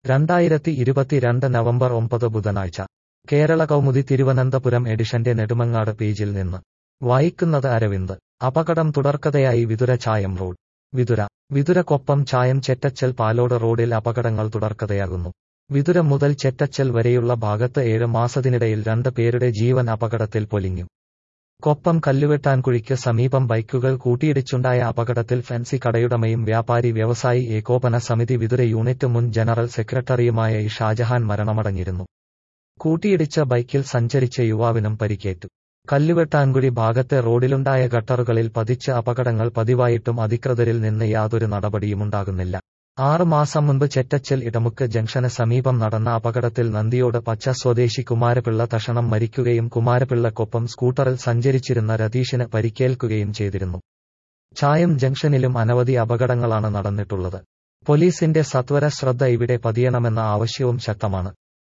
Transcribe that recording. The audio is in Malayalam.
രണ്ടായിരത്തി ഇരുപത്തിരണ്ട് നവംബർ ഒമ്പത് ബുധനാഴ്ച കേരള കൗമുദി തിരുവനന്തപുരം എഡിഷന്റെ നെടുമങ്ങാട് പേജിൽ നിന്ന് വായിക്കുന്നത് അരവിന്ദ് അപകടം തുടർക്കഥയായി വിതുര ചായം റോഡ് വിതുര വിതുരക്കൊപ്പം ചായം ചെറ്റച്ചൽ പാലോട് റോഡിൽ അപകടങ്ങൾ തുടർക്കഥയാകുന്നു വിതുര മുതൽ ചെറ്റച്ചൽ വരെയുള്ള ഭാഗത്ത് ഏഴ് മാസത്തിനിടയിൽ രണ്ട് പേരുടെ ജീവൻ അപകടത്തിൽ പൊലിഞ്ഞു കൊപ്പം കല്ലുവെട്ടാൻകുഴിക്ക് സമീപം ബൈക്കുകൾ കൂട്ടിയിടിച്ചുണ്ടായ അപകടത്തിൽ ഫെൻസി കടയുടമയും വ്യാപാരി വ്യവസായി ഏകോപന സമിതി വിതുര യൂണിറ്റ് മുൻ ജനറൽ സെക്രട്ടറിയുമായ ഇ ഷാജഹാൻ മരണമടഞ്ഞിരുന്നു കൂട്ടിയിടിച്ച ബൈക്കിൽ സഞ്ചരിച്ച യുവാവിനും പരിക്കേറ്റു കല്ലുവെട്ടാൻകുഴി ഭാഗത്തെ റോഡിലുണ്ടായ ഗട്ടറുകളിൽ പതിച്ച അപകടങ്ങൾ പതിവായിട്ടും അധികൃതരിൽ നിന്ന് യാതൊരു നടപടിയുമുണ്ടാകുന്നില്ല ആറ് മാസം മുൻപ് ചെറ്റച്ചൽ ഇടമുക്ക് ജംഗ്ഷന് സമീപം നടന്ന അപകടത്തിൽ നന്ദിയോട് പച്ച സ്വദേശി കുമാരപിള്ള തഷണം മരിക്കുകയും കുമാരപിള്ളക്കൊപ്പം സ്കൂട്ടറിൽ സഞ്ചരിച്ചിരുന്ന രതീഷിന് പരിക്കേൽക്കുകയും ചെയ്തിരുന്നു ചായം ജംഗ്ഷനിലും അനവധി അപകടങ്ങളാണ് നടന്നിട്ടുള്ളത് പോലീസിന്റെ സത്വര ശ്രദ്ധ ഇവിടെ പതിയണമെന്ന ആവശ്യവും ശക്തമാണ്